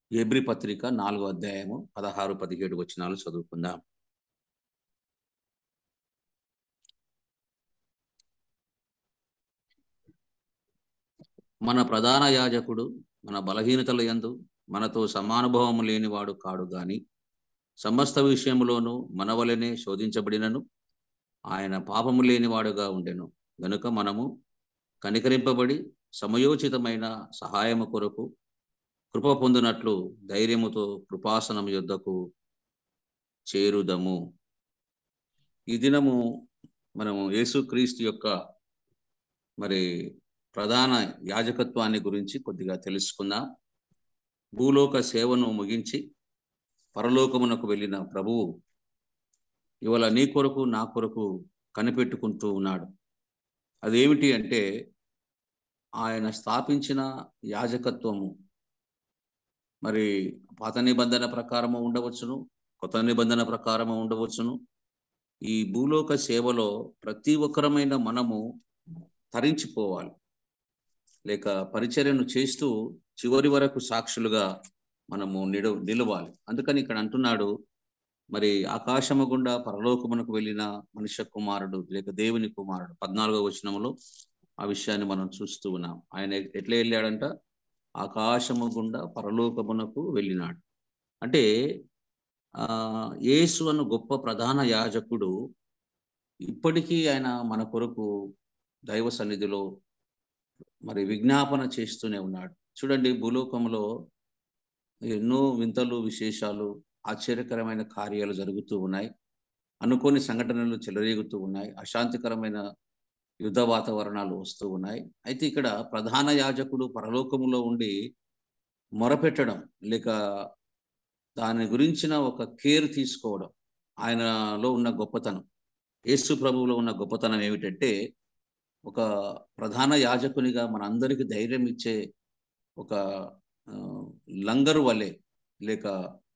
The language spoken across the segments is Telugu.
ఎబ్రి పత్రిక నాలుగో అధ్యాయము పదహారు పదిహేడు వచనాలు చదువుకుందాం మన ప్రధాన యాజకుడు మన బలహీనతల యందు మనతో సమానుభవము లేనివాడు కాడు గాని సమస్త విషయములోనూ మన వలనే శోధించబడినను ఆయన పాపము లేనివాడుగా ఉండెను గనుక మనము కనికరింపబడి సమయోచితమైన సహాయము కొరకు కృప పొందినట్లు ధైర్యముతో కృపాసనం యుద్ధకు చేరుదము ఈ దినము మనము యేసుక్రీస్తు యొక్క మరి ప్రధాన యాజకత్వాన్ని గురించి కొద్దిగా తెలుసుకుందాం భూలోక సేవను ముగించి పరలోకమునకు వెళ్ళిన ప్రభువు ఇవాళ నీ కొరకు నా కొరకు కనిపెట్టుకుంటూ ఉన్నాడు అదేమిటి అంటే ఆయన స్థాపించిన యాజకత్వము మరి పాత నిబంధన ప్రకారము ఉండవచ్చును కొత్త నిబంధన ప్రకారము ఉండవచ్చును ఈ భూలోక సేవలో ప్రతి ఒక్కరమైన మనము తరించిపోవాలి లేక పరిచర్యను చేస్తూ చివరి వరకు సాక్షులుగా మనము నిడ నిలవాలి అందుకని ఇక్కడ అంటున్నాడు మరి ఆకాశము గుండా పరలోకమునకు వెళ్ళిన మనుష్య కుమారుడు లేక దేవుని కుమారుడు పద్నాలుగో వచనంలో ఆ విషయాన్ని మనం చూస్తూ ఉన్నాం ఆయన ఎట్లా వెళ్ళాడంట ఆకాశము గుండా పరలోకమునకు వెళ్ళినాడు అంటే ఆ యేసు అన్న గొప్ప ప్రధాన యాజకుడు ఇప్పటికీ ఆయన మన కొరకు దైవ సన్నిధిలో మరి విజ్ఞాపన చేస్తూనే ఉన్నాడు చూడండి భూలోకంలో ఎన్నో వింతలు విశేషాలు ఆశ్చర్యకరమైన కార్యాలు జరుగుతూ ఉన్నాయి అనుకోని సంఘటనలు చెలరేగుతూ ఉన్నాయి అశాంతికరమైన యుద్ధ వాతావరణాలు వస్తూ ఉన్నాయి అయితే ఇక్కడ ప్రధాన యాజకుడు పరలోకములో ఉండి మొరపెట్టడం లేక దాని గురించిన ఒక కేర్ తీసుకోవడం ఆయనలో ఉన్న గొప్పతనం యేసు ప్రభువులో ఉన్న గొప్పతనం ఏమిటంటే ఒక ప్రధాన యాజకునిగా మనందరికీ ధైర్యం ఇచ్చే ఒక లంగరు వలె లేక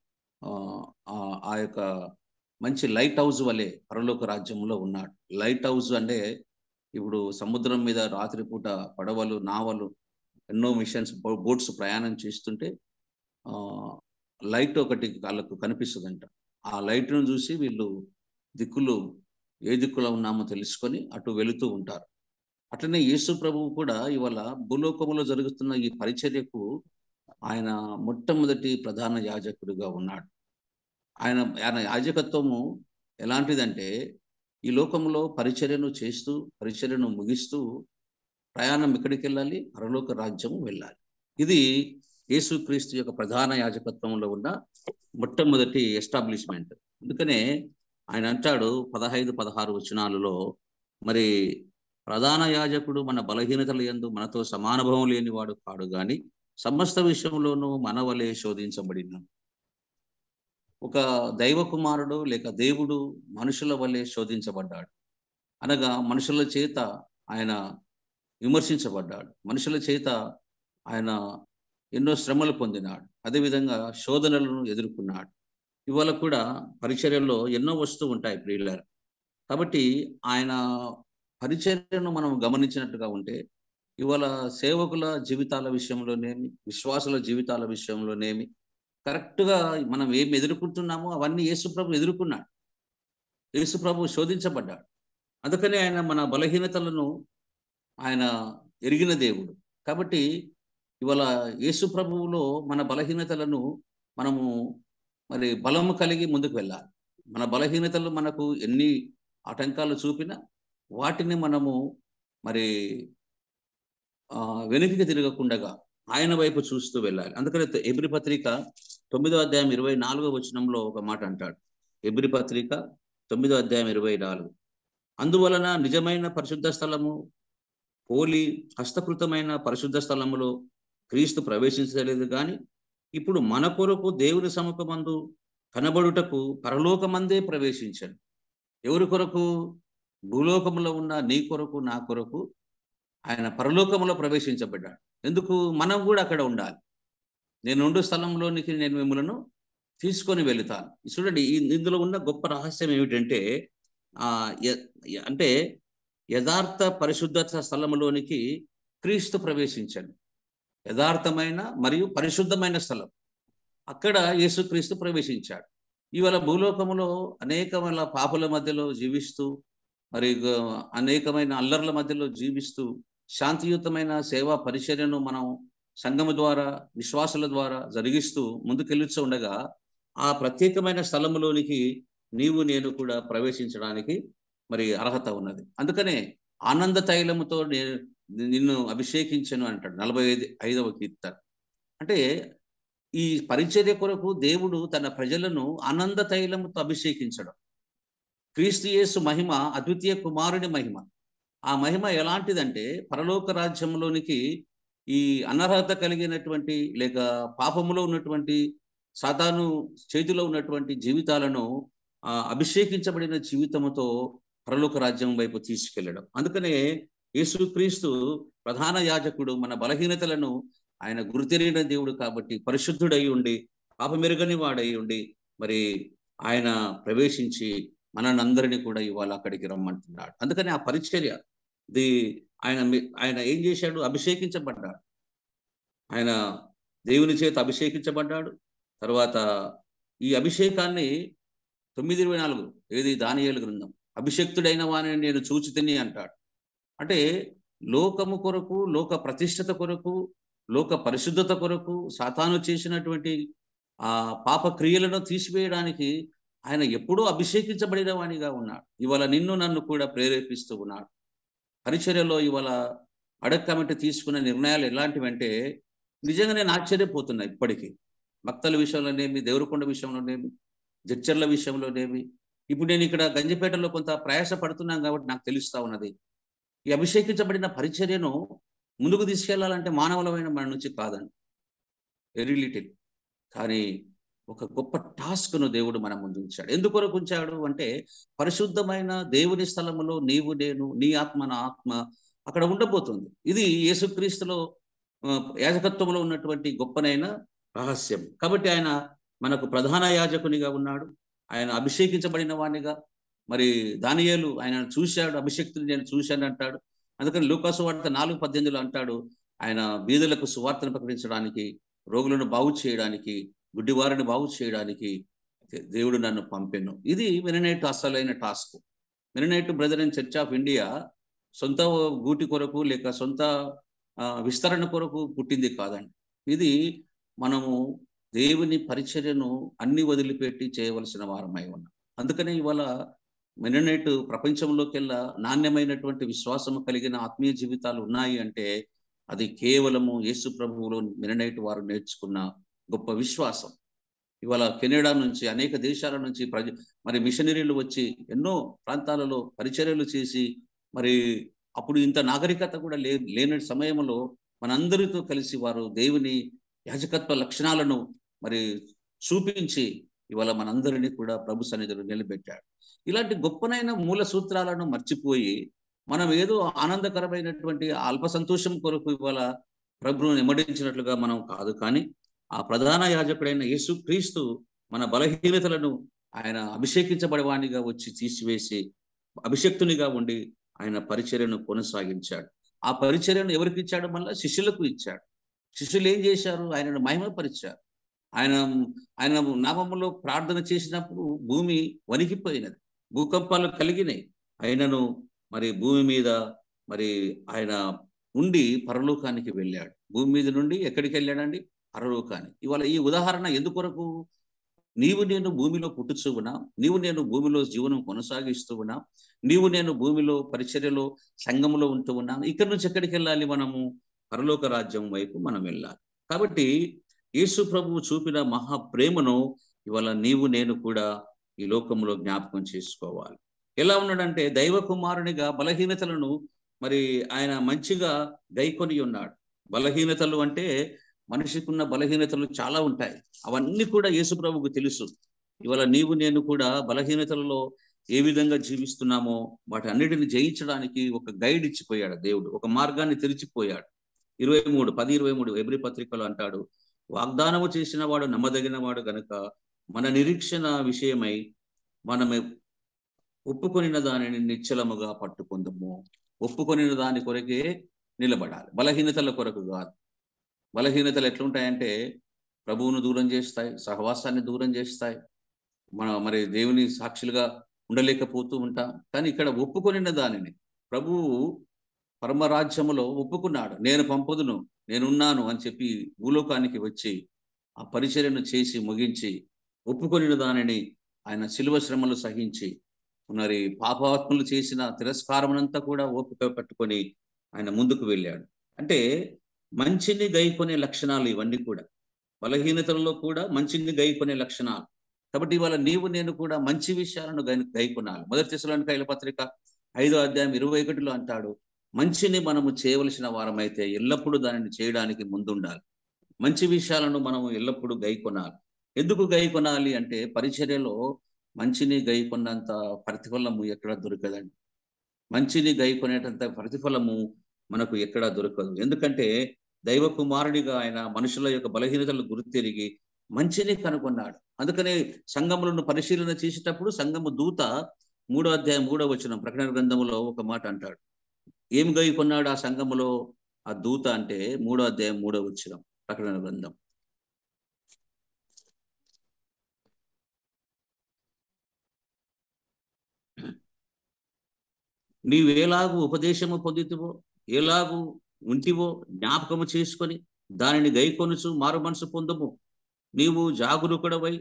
ఆ యొక్క మంచి లైట్ హౌస్ వలె పరలోక రాజ్యంలో ఉన్నాడు లైట్ హౌస్ అంటే ఇప్పుడు సముద్రం మీద రాత్రిపూట పడవలు నావలు ఎన్నో మిషన్స్ బోట్స్ ప్రయాణం చేస్తుంటే లైట్ ఒకటి వాళ్ళకు కనిపిస్తుందంట ఆ లైట్ను చూసి వీళ్ళు దిక్కులు ఏ దిక్కులో ఉన్నామో తెలుసుకొని అటు వెళుతూ ఉంటారు అట్లనే యేసు ప్రభువు కూడా ఇవాళ భూలోకములో జరుగుతున్న ఈ పరిచర్యకు ఆయన మొట్టమొదటి ప్రధాన యాజకుడిగా ఉన్నాడు ఆయన ఆయన యాజకత్వము ఎలాంటిదంటే ఈ లోకంలో పరిచర్యను చేస్తూ పరిచర్యను ముగిస్తూ ప్రయాణం ఎక్కడికి వెళ్ళాలి పరలోక రాజ్యము వెళ్ళాలి ఇది యేసుక్రీస్తు యొక్క ప్రధాన యాజకత్వంలో ఉన్న మొట్టమొదటి ఎస్టాబ్లిష్మెంట్ అందుకనే ఆయన అంటాడు పదహైదు పదహారు వచనాలలో మరి ప్రధాన యాజకుడు మన బలహీనతల ఎందు మనతో సమానుభవం లేనివాడు కాడు గాని సమస్త విషయంలోనూ మన వలె శోధించబడిన ఒక దైవ కుమారుడు లేక దేవుడు మనుషుల వలె శోధించబడ్డాడు అనగా మనుషుల చేత ఆయన విమర్శించబడ్డాడు మనుషుల చేత ఆయన ఎన్నో శ్రమలు పొందినాడు అదేవిధంగా శోధనలను ఎదుర్కొన్నాడు ఇవాళ కూడా పరిచర్యల్లో ఎన్నో వస్తూ ఉంటాయి ప్రియులారు కాబట్టి ఆయన పరిచర్యను మనం గమనించినట్టుగా ఉంటే ఇవాళ సేవకుల జీవితాల విషయంలోనేమి విశ్వాసుల జీవితాల విషయంలోనేమి కరెక్ట్గా మనం ఏం ఎదుర్కొంటున్నామో అవన్నీ యేసుప్రభు ఎదుర్కొన్నాడు యేసుప్రభు శోధించబడ్డాడు అందుకని ఆయన మన బలహీనతలను ఆయన ఎరిగిన దేవుడు కాబట్టి ఇవాళ యేసు ప్రభువులో మన బలహీనతలను మనము మరి బలము కలిగి ముందుకు వెళ్ళాలి మన బలహీనతలు మనకు ఎన్ని ఆటంకాలు చూపినా వాటిని మనము మరి వెనుకకి తిరగకుండగా ఆయన వైపు చూస్తూ వెళ్ళాలి అందుకని ఎబ్రి పత్రిక తొమ్మిదో అధ్యాయం ఇరవై నాలుగో వచనంలో ఒక మాట అంటాడు ఎబ్రి పత్రిక తొమ్మిదో అధ్యాయం ఇరవై నాలుగు అందువలన నిజమైన పరిశుద్ధ స్థలము పోలి హస్తకృతమైన పరిశుద్ధ స్థలములో క్రీస్తు ప్రవేశించలేదు కానీ ఇప్పుడు మన కొరకు దేవుని సముఖమందు కనబడుటకు పరలోకమందే ప్రవేశించాడు ఎవరి కొరకు భూలోకములో ఉన్న నీ కొరకు నా కొరకు ఆయన పరలోకములో ప్రవేశించబడ్డాడు ఎందుకు మనం కూడా అక్కడ ఉండాలి నేను ఉండు స్థలంలోనికి నేను మిమ్మలను తీసుకొని వెళుతాను చూడండి ఇందులో ఉన్న గొప్ప రహస్యం ఏమిటంటే ఆ అంటే యథార్థ పరిశుద్ధత స్థలంలోనికి క్రీస్తు ప్రవేశించాడు యథార్థమైన మరియు పరిశుద్ధమైన స్థలం అక్కడ యేసుక్రీస్తు ప్రవేశించాడు ఇవాళ భూలోకములో అనేకమైన పాపుల మధ్యలో జీవిస్తూ మరి గ- అనేకమైన అల్లర్ల మధ్యలో జీవిస్తూ శాంతియుతమైన సేవా పరిచర్యను మనం సంఘము ద్వారా విశ్వాసుల ద్వారా జరిగిస్తూ ముందుకెళ్ళుచూ ఉండగా ఆ ప్రత్యేకమైన స్థలములోనికి నీవు నేను కూడా ప్రవేశించడానికి మరి అర్హత ఉన్నది అందుకనే ఆనంద తైలముతో నేను నిన్ను అభిషేకించను అంటాడు నలభై ఐదు ఐదవ కీర్తన అంటే ఈ పరిచర్య కొరకు దేవుడు తన ప్రజలను ఆనంద తైలముతో అభిషేకించడం క్రీస్తు యేసు మహిమ అద్వితీయ కుమారుని మహిమ ఆ మహిమ ఎలాంటిదంటే పరలోక రాజ్యంలోనికి ఈ అనర్హత కలిగినటువంటి లేక పాపములో ఉన్నటువంటి సాతాను చేతిలో ఉన్నటువంటి జీవితాలను ఆ అభిషేకించబడిన జీవితముతో పరలోక రాజ్యం వైపు తీసుకెళ్లడం అందుకనే యేసుక్రీస్తు ప్రధాన యాజకుడు మన బలహీనతలను ఆయన గుర్తెరిగిన దేవుడు కాబట్టి పరిశుద్ధుడై ఉండి పాపమెరుగని వాడై ఉండి మరి ఆయన ప్రవేశించి మననందరినీ కూడా ఇవాళ అక్కడికి రమ్మంటున్నాడు అందుకని ఆ పరిచర్య ది ఆయన మీ- ఆయన ఏం చేశాడు అభిషేకించబడ్డాడు ఆయన దేవుని చేత అభిషేకించబడ్డాడు తర్వాత ఈ అభిషేకాన్ని తొమ్మిది ఇరవై నాలుగు ఏది దానియేలు గ్రంథం అభిషక్తుడైన వాని నేను చూచి తిని అంటాడు అంటే లోకము కొరకు లోక ప్రతిష్టత కొరకు లోక పరిశుద్ధత కొరకు సాతాను చేసినటువంటి ఆ పాప క్రియలను తీసివేయడానికి ఆయన ఎప్పుడూ అభిషేకించబడిన వానిగా ఉన్నాడు ఇవాళ నిన్ను నన్ను కూడా ప్రేరేపిస్తూ ఉన్నాడు పరిచర్యలో ఇవాళ అడక్ కమిటీ తీసుకున్న నిర్ణయాలు ఎలాంటివంటే నిజంగా నేను ఆశ్చర్యపోతున్నా ఇప్పటికీ భక్తుల విషయంలోనేమి దేవరకొండ విషయంలోనేమి జడ్చర్ల విషయంలోనేమి ఇప్పుడు నేను ఇక్కడ గంజిపేటలో కొంత ప్రయాస పడుతున్నాను కాబట్టి నాకు తెలుస్తా ఉన్నది ఈ అభిషేకించబడిన పరిచర్యను ముందుకు తీసుకెళ్లాలంటే మానవులమైన మన నుంచి కాదండి వెరీ లిటిల్ కానీ ఒక గొప్ప టాస్క్ను దేవుడు మన ముందు ఉంచాడు ఎందుకొరకు ఉంచాడు అంటే పరిశుద్ధమైన దేవుని స్థలములో నీవు నేను నీ ఆత్మ నా ఆత్మ అక్కడ ఉండబోతుంది ఇది యేసుక్రీస్తులో ఆ, యాజకత్వంలో ఉన్నటువంటి గొప్పనైన రహస్యం కాబట్టి ఆయన మనకు ప్రధాన యాజకునిగా ఉన్నాడు ఆయన అభిషేకించబడిన వానిగా మరి దానియేలు ఆయన చూశాడు అభిషక్తుని నేను చూశాను అంటాడు అందుకని లూకాసు వార్త నాలుగు పద్దెనిమిదిలో అంటాడు ఆయన బీదలకు సువార్తను ప్రకటించడానికి రోగులను బాగు చేయడానికి గుడ్డివారిని బాగు చేయడానికి దేవుడు నన్ను పంపెను ఇది మెననైట్ అసలైన task Mennonite brother and church of India సొంత గూటి కొరకు లేక సొంత ఆ, విస్తరణ కొరకు పుట్టింది కాదండి ఇది మనము దేవుని పరిచర్యను అన్ని వదిలిపెట్టి చేయవలసిన వారమై ఉన్నాం అందుకనే ఇవాళ మెననైట్ ప్రపంచంలోకెల్లా నాణ్యమైనటువంటి విశ్వాసము కలిగిన ఆత్మీయ జీవితాలు ఉన్నాయి అంటే అది కేవలము యేసు ప్రభువులో మెననైట్ వారు నేర్చుకున్న గొప్ప విశ్వాసం ఇవాళ కెనడా నుంచి అనేక దేశాల నుంచి ప్రజ మరి మిషనరీలు వచ్చి ఎన్నో ప్రాంతాలలో పరిచర్యలు చేసి మరి అప్పుడు ఇంత నాగరికత కూడా లే లేని సమయంలో మనందరితో కలిసి వారు దేవుని యాజకత్వ లక్షణాలను మరి చూపించి ఇవాళ మనందరినీ కూడా ప్రభు సన్నిధిలో నిలబెట్టాడు ఇలాంటి గొప్పనైన మూల సూత్రాలను మర్చిపోయి మనం ఏదో ఆనందకరమైనటువంటి అల్ప సంతోషం కొరకు ఇవాళ ప్రభువును నెమ్మడించినట్లుగా మనం కాదు కానీ ఆ ప్రధాన యాజకుడైన యేసు క్రీస్తు మన బలహీనతలను ఆయన అభిషేకించబడేవానిగా వచ్చి తీసివేసి అభిషక్తునిగా ఉండి ఆయన పరిచర్యను కొనసాగించాడు ఆ పరిచర్యను ఎవరికి ఇచ్చాడు మళ్ళా శిష్యులకు ఇచ్చాడు శిష్యులు ఏం చేశారు ఆయనను మహిమపరిచారు ఆయన ఆయన నామములో ప్రార్థన చేసినప్పుడు భూమి వణికిపోయినది భూకంపాలు కలిగినాయి ఆయనను మరి భూమి మీద మరి ఆయన ఉండి పరలోకానికి వెళ్ళాడు భూమి మీద నుండి ఎక్కడికి వెళ్ళాడండి పరలోకానికి ఇవాళ ఈ ఉదాహరణ ఎందుకొరకు నీవు నేను భూమిలో పుట్టుచూ ఉన్నా నీవు నేను భూమిలో జీవనం కొనసాగిస్తూ ఉన్నా నీవు నేను భూమిలో పరిచర్యలో సంఘములో ఉంటూ ఉన్నాను ఇక్కడి నుంచి ఎక్కడికి వెళ్ళాలి మనము పరలోక రాజ్యం వైపు మనం వెళ్ళాలి కాబట్టి యేసు ప్రభువు చూపిన మహా ప్రేమను ఇవాళ నీవు నేను కూడా ఈ లోకంలో జ్ఞాపకం చేసుకోవాలి ఎలా ఉన్నాడంటే దైవ కుమారునిగా బలహీనతలను మరి ఆయన మంచిగా గైకొని ఉన్నాడు బలహీనతలు అంటే మనిషికి ఉన్న బలహీనతలు చాలా ఉంటాయి అవన్నీ కూడా యేసు ప్రభువుకు తెలుసు ఇవాళ నీవు నేను కూడా బలహీనతలలో ఏ విధంగా జీవిస్తున్నామో వాటి అన్నిటిని జయించడానికి ఒక గైడ్ ఇచ్చిపోయాడు దేవుడు ఒక మార్గాన్ని తెరిచిపోయాడు ఇరవై మూడు పది ఇరవై మూడు ఎబ్రి పత్రికలో అంటాడు వాగ్దానము చేసిన వాడు నమ్మదగిన వాడు గనుక మన నిరీక్షణ విషయమై మనము ఒప్పుకొనిన దానిని నిశ్చలముగా పట్టుకుందము ఒప్పుకొనిన దాని కొరకే నిలబడాలి బలహీనతల కొరకు కాదు బలహీనతలు ఎట్లుంటాయంటే ప్రభువును దూరం చేస్తాయి సహవాసాన్ని దూరం చేస్తాయి మన మరి దేవుని సాక్షులుగా ఉండలేకపోతూ ఉంటాం కానీ ఇక్కడ ఒప్పుకొనిన దానిని ప్రభువు పరమరాజ్యములో ఒప్పుకున్నాడు నేను పంపుదును నేనున్నాను అని చెప్పి భూలోకానికి వచ్చి ఆ పరిచర్యను చేసి ముగించి ఒప్పుకొనిన దానిని ఆయన శిలువ శ్రమలు సహించి మరి పాపాత్ములు చేసిన తిరస్కారమునంతా కూడా ఓపిక పట్టుకొని ఆయన ముందుకు వెళ్ళాడు అంటే మంచిని గైకొనే లక్షణాలు ఇవన్నీ కూడా బలహీనతలలో కూడా మంచిని గైకొనే లక్షణాలు కాబట్టి ఇవాళ నీవు నేను కూడా మంచి విషయాలను గై గైకొనాలి మొదటి తెసలోని కైల పత్రిక ఐదో అధ్యాయం ఇరవై ఒకటిలో అంటాడు మంచిని మనము చేయవలసిన వారమైతే ఎల్లప్పుడూ దానిని చేయడానికి ముందుండాలి మంచి విషయాలను మనము ఎల్లప్పుడూ గైకొనాలి ఎందుకు గైకొనాలి అంటే పరిచర్యలో మంచిని గైకొన్నంత ప్రతిఫలము ఎక్కడ దొరకదండి మంచిని గైకొనేటంత ప్రతిఫలము మనకు ఎక్కడా దొరకదు ఎందుకంటే దైవ కుమారుడిగా ఆయన మనుషుల యొక్క బలహీనతలు గుర్తెరిగి మంచిని కనుగొన్నాడు అందుకనే సంఘములను పరిశీలన చేసేటప్పుడు సంఘము దూత మూడో అధ్యాయం మూడో వచ్చిన ప్రకటన గ్రంథములో ఒక మాట అంటాడు ఏం గైకొన్నాడు ఆ సంఘములో ఆ దూత అంటే మూడో అధ్యాయం మూడో వచ్చిన ప్రకటన గ్రంథం నీవు ఎలాగూ ఉపదేశము పొందితువో ఎలాగూ ఉంటివో జ్ఞాపకము చేసుకొని దానిని గైకొనుచు మారు మనసు పొందము నీవు జాగరూకుడవై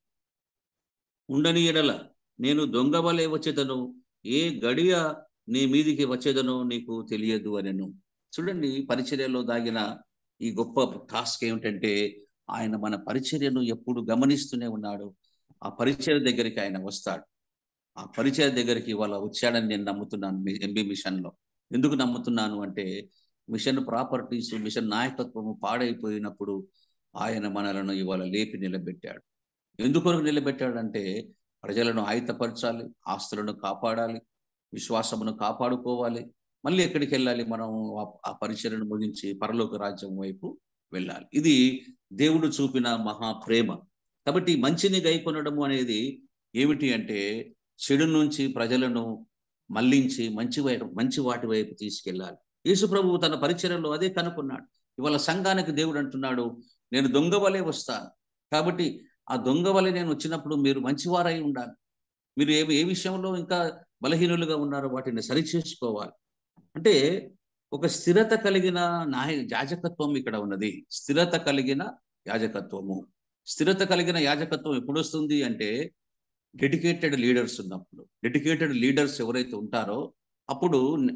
ఉండని ఎడల నేను దొంగ వలె వచ్చేదను ఏ గడియ నీ మీదికి వచ్చేదనో నీకు తెలియదు అనెను చూడండి పరిచర్యలో దాగిన ఈ గొప్ప టాస్క్ ఏమిటంటే ఆయన మన పరిచర్యను ఎప్పుడు గమనిస్తూనే ఉన్నాడు ఆ పరిచర్య దగ్గరికి ఆయన వస్తాడు ఆ పరిచయ దగ్గరికి ఇవాళ వచ్చాడని నేను నమ్ముతున్నాను మీ ఎంబీ మిషన్లో ఎందుకు నమ్ముతున్నాను అంటే మిషన్ ప్రాపర్టీస్ మిషన్ నాయకత్వము పాడైపోయినప్పుడు ఆయన మనలను ఇవాళ లేపి నిలబెట్టాడు ఎందుకొరకు నిలబెట్టాడంటే ప్రజలను ఆయుతపరచాలి ఆస్తులను కాపాడాలి విశ్వాసమును కాపాడుకోవాలి మళ్ళీ ఎక్కడికి వెళ్ళాలి మనం ఆ పరిచయను ముగించి పరలోక రాజ్యం వైపు వెళ్ళాలి ఇది దేవుడు చూపిన మహా ప్రేమ కాబట్టి మంచిని గైకొనడము అనేది ఏమిటి అంటే చెడు నుంచి ప్రజలను మళ్లించి మంచి వైపు మంచి వాటి వైపు తీసుకెళ్ళాలి యేసు ప్రభువు తన పరిచర్యలో అదే కనుక్కున్నాడు ఇవాళ సంఘానికి దేవుడు అంటున్నాడు నేను దొంగ వలె వస్తాను కాబట్టి ఆ దొంగ వలె నేను వచ్చినప్పుడు మీరు మంచివారై ఉండాలి మీరు ఏ ఏ విషయంలో ఇంకా బలహీనులుగా ఉన్నారో వాటిని సరిచేసుకోవాలి అంటే ఒక స్థిరత కలిగిన నాయ యాజకత్వం ఇక్కడ ఉన్నది స్థిరత కలిగిన యాజకత్వము స్థిరత కలిగిన యాజకత్వం ఎప్పుడు వస్తుంది అంటే డెడికేటెడ్ లీడర్స్ ఉన్నప్పుడు డెడికేటెడ్ లీడర్స్ ఎవరైతే ఉంటారో అప్పుడు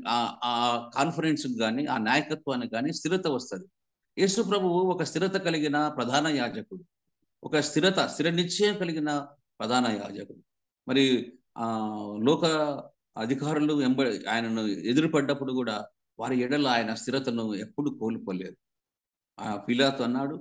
ఆ కాన్ఫరెన్స్ కానీ ఆ నాయకత్వానికి కానీ స్థిరత వస్తుంది యేసు ప్రభువు ఒక స్థిరత కలిగిన ప్రధాన యాజకుడు ఒక స్థిరత స్థిర నిశ్చయం కలిగిన ప్రధాన యాజకుడు మరి ఆ లోక అధికారులు ఎంబ ఆయనను ఎదురుపడ్డప్పుడు కూడా వారి ఎడల ఆయన స్థిరతను ఎప్పుడు కోల్పోలేదు ఆ పిలాతు అన్నాడు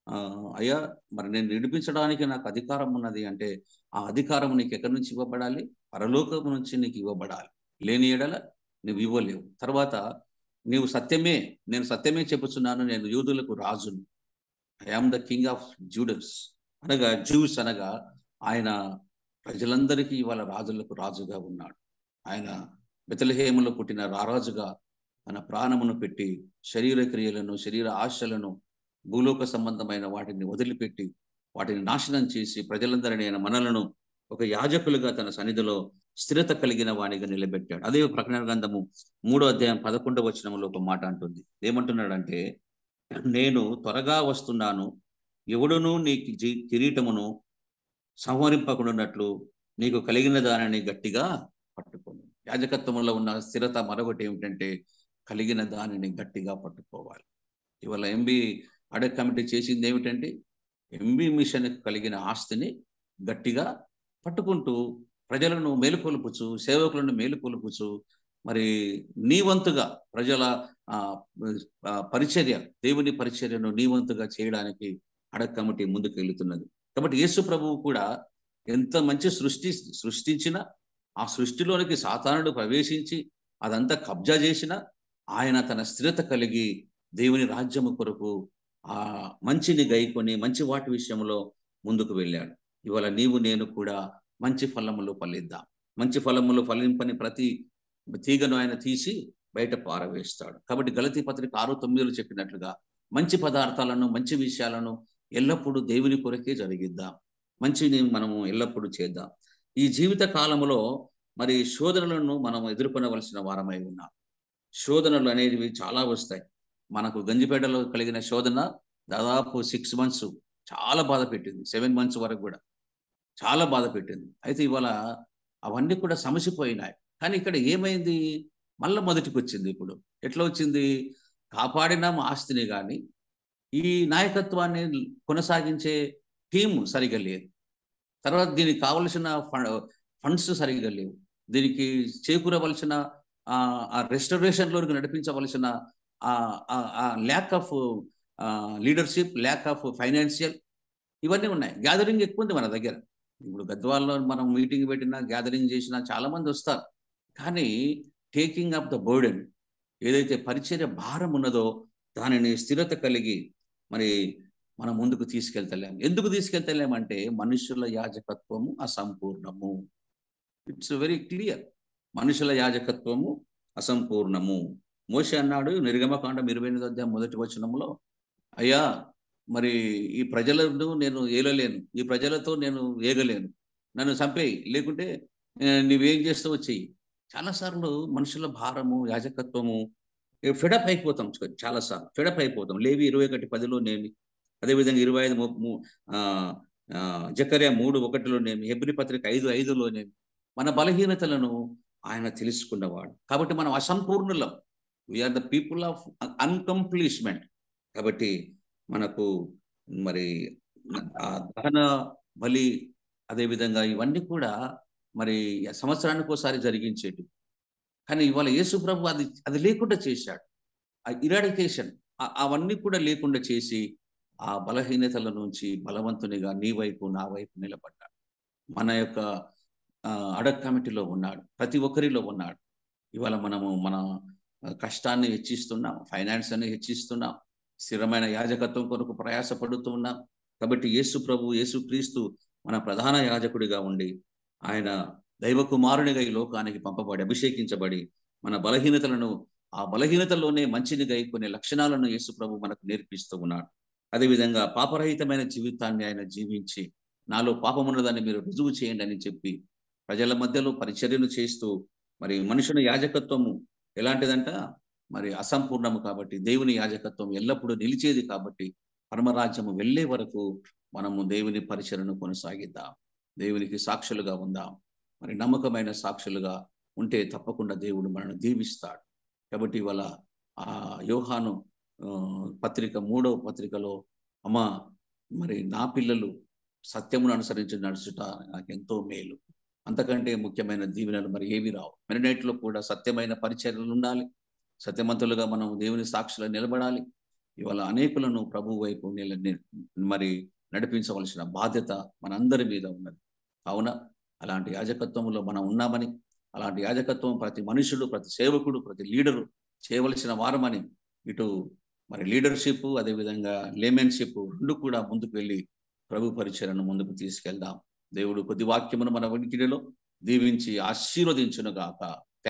అయ్యా మరి నేను నిడిపించడానికి నాకు అధికారం ఉన్నది అంటే ఆ అధికారం నీకు ఎక్కడి నుంచి ఇవ్వబడాలి పరలోకం నుంచి నీకు ఇవ్వబడాలి లేని ఎడల నువ్వు ఇవ్వలేవు తర్వాత నీవు సత్యమే నేను సత్యమే చెప్పుచున్నాను నేను యూదులకు రాజును I am the king of Judas అనగా జూస్ అనగా ఆయన ప్రజలందరికీ ఇవాళ రాజులకు రాజుగా ఉన్నాడు ఆయన బెతలహేములో పుట్టిన రారాజుగా తన ప్రాణమును పెట్టి శరీర క్రియలను శరీర ఆశలను భూలోక సంబంధమైన వాటిని వదిలిపెట్టి వాటిని నాశనం చేసి ప్రజలందరినీ ఆయన మనలను ఒక యాజకులుగా తన సన్నిధిలో స్థిరత కలిగిన వాణిగా నిలబెట్టాడు అదే ప్రకటన గ్రంథము మూడో అధ్యాయం పదకొండవ వచనంలో ఒక మాట అంటుంది ఏమంటున్నాడంటే నేను త్వరగా వస్తున్నాను ఎవడును నీ కిరీటమును సంహరింపకుండాన్నట్లు నీకు కలిగిన దానిని గట్టిగా పట్టుకోను యాజకత్వంలో ఉన్న స్థిరత మరొకటి ఏమిటంటే కలిగిన దానిని గట్టిగా పట్టుకోవాలి ఇవాళ ఎంబీ అడక్ కమిటీ చేసింది ఏమిటంటే ఎంబీ మిషన్ కలిగిన ఆస్తిని గట్టిగా పట్టుకుంటూ ప్రజలను మేలుకొలుపుచు సేవకులను మేలుకొలుపుచు మరి నీ వంతుగా ప్రజల పరిచర్య దేవుని పరిచర్యను నీ వంతుగా చేయడానికి అడక్ కమిటీ ముందుకు వెళుతున్నది కాబట్టి యేసు ప్రభువు కూడా ఎంత మంచి సృష్టి సృష్టించినా ఆ సృష్టిలోనికి సాతానుడు ప్రవేశించి అదంతా కబ్జా చేసిన ఆయన తన స్థిరత కలిగి దేవుని రాజ్యము కొరకు ఆ మంచిని గైకొని మంచి వాటి విషయంలో ముందుకు వెళ్ళాడు ఇవాళ నీవు నేను కూడా మంచి ఫలములు ఫలిద్దాం మంచి ఫలములు ఫలింపని ప్రతి తీగను ఆయన తీసి బయట పారవేస్తాడు కాబట్టి గలతీ పత్రిక ఆరు తొమ్మిదిలో చెప్పినట్లుగా మంచి పదార్థాలను మంచి విషయాలను ఎల్లప్పుడూ దేవుని కొరకే జరిగిద్దాం మంచిని మనము ఎల్లప్పుడూ చేద్దాం ఈ జీవిత కాలంలో మరి శోధనలను మనం ఎదుర్కొనవలసిన వారమై ఉన్నాం శోధనలు అనేవి చాలా వస్తాయి మనకు గంజిపేటలో కలిగిన శోధన దాదాపు సిక్స్ మంత్స్ చాలా బాధ పెట్టింది సెవెన్ మంత్స్ వరకు కూడా చాలా బాధ పెట్టింది అయితే ఇవాళ అవన్నీ కూడా సమసిపోయినాయి కానీ ఇక్కడ ఏమైంది మళ్ళీ మొదటికి వచ్చింది ఇప్పుడు ఎట్లా వచ్చింది కాపాడిన మా ఆస్తిని కానీ ఈ నాయకత్వాన్ని కొనసాగించే టీం సరిగా లేదు తర్వాత దీనికి కావలసిన ఫండ్స్ సరిగా లేవు దీనికి చేకూరవలసిన ఆ రెస్టరేషన్లోకి నడిపించవలసిన lack of leadership lack of financial ఇవన్నీ ఉన్నాయి గ్యాదరింగ్ ఎక్కువ ఉంది మన దగ్గర ఇప్పుడు గద్వాల్లో మనం మీటింగ్ పెట్టినా గ్యాదరింగ్ చేసినా చాలా మంది వస్తారు కానీ టేకింగ్ అప్ ద బర్డెన్ ఏదైతే పరిచర్య భారం ఉన్నదో దానిని స్థిరత కలిగి మరి మనం ముందుకు తీసుకెళ్తలేం ఎందుకు తీసుకెళ్తలేమంటే మనుషుల యాజకత్వము అసంపూర్ణము ఇట్స్ వెరీ క్లియర్ మనుషుల యాజకత్వము అసంపూర్ణము మోషే అన్నాడు నిర్గమకాండం ఇరవై ఎనిమిది అధ్యాయం మొదటి వచనంలో అయ్యా మరి ఈ ప్రజలను నేను ఏలలేను ఈ ప్రజలతో నేను ఏగలేను నన్ను చంపేయి లేకుంటే నువ్వేం చేస్తావు చెయ్యి చాలాసార్లు మనుషుల భారము యాజకత్వము ఫెడప్ అయిపోతాం చాలాసార్లు ఫెడప్ అయిపోతాం లేవి ఇరవై ఒకటి పదిలో నేను అదేవిధంగా ఇరవై ఐదు జకర్య మూడు ఒకటిలోనేమి హెబ్రి పత్రిక ఐదు ఐదులోనేమి మన బలహీనతలను ఆయన తెలుసుకున్నవాడు కాబట్టి మనం అసంపూర్ణులం we're the people of unaccomplishment కాబట్టి మనకు మరి ఆ దహన బలి అదేవిధంగా ఇవన్నీ కూడా మరి సంవత్సరానికి ఒకసారి జరిగించేటి కానీ ఇవాళ యేసు ప్రభు అది అది లేకుండా చేశాడు ఆ ఇరాడికేషన్ అవన్నీ కూడా లేకుండా చేసి ఆ బలహీనతల నుంచి బలవంతునిగా నీ వైపు నా వైపు నిలబడ్డాడు మన యొక్క అడక్ కమిటీలో ఉన్నాడు ప్రతి ఒక్కరిలో ఉన్నాడు ఇవాళ మనము మన కష్టాన్ని హెచ్చిస్తున్నాం ఫైనాన్స్ అని హెచ్చిస్తున్నాం స్థిరమైన యాజకత్వం కొరకు ప్రయాసపడుతూ ఉన్నాం కాబట్టి యేసు ప్రభు యేసు క్రీస్తు మన ప్రధాన యాజకుడిగా ఉండి ఆయన దైవ కుమారునిగా ఈ లోకానికి పంపబడి అభిషేకించబడి మన బలహీనతలను ఆ బలహీనతలోనే మంచిని గైకొనే లక్షణాలను యేసు ప్రభు మనకు నేర్పిస్తూ ఉన్నాడు అదేవిధంగా పాపరహితమైన జీవితాన్ని ఆయన జీవించి నాలో పాపమున్నదాన్ని మీరు రుజువు చేయండి అని చెప్పి ప్రజల మధ్యలో పరిచర్యలు చేస్తూ మరి మనుషుని యాజకత్వము ఎలాంటిదంట మరి అసంపూర్ణము కాబట్టి దేవుని యాజకత్వం ఎల్లప్పుడూ నిలిచేది కాబట్టి పరమరాజ్యము వెళ్ళే వరకు మనము దేవుని పరిచయను కొనసాగిద్దాం దేవునికి సాక్షులుగా ఉందాం మరి నమ్మకమైన సాక్షులుగా ఉంటే తప్పకుండా దేవుడు మనల్ని దీవిస్తాడు కాబట్టి ఇవాళ ఆ యోహాను పత్రిక మూడవ పత్రికలో అమ్మ మరి నా పిల్లలు సత్యమును అనుసరించి నడుచుట నాకు ఎంతో మేలు అంతకంటే ముఖ్యమైన దీవెనలు మరి ఏవి రావు మెరినైట్లో కూడా సత్యమైన పరిచర్యలు ఉండాలి సత్యమంతులుగా మనం దేవుని సాక్షులు నిలబడాలి ఇవాళ అనేకులను ప్రభు వైపు నిల మరి నడిపించవలసిన బాధ్యత మనందరి మీద ఉన్నది కావున అలాంటి యాజకత్వంలో మనం ఉన్నామని అలాంటి యాజకత్వం ప్రతి మనుషుడు ప్రతి సేవకుడు ప్రతి లీడరు చేయవలసిన వారమని ఇటు మరి లీడర్షిప్ అదేవిధంగా లేమెన్షిప్ రెండు కూడా ముందుకు వెళ్ళి ప్రభు పరిచయను ముందుకు తీసుకెళ్దాం దేవుడు కొద్ది వాక్యమును మన వినికిడిలో దీవించి ఆశీర్వదించునుగాక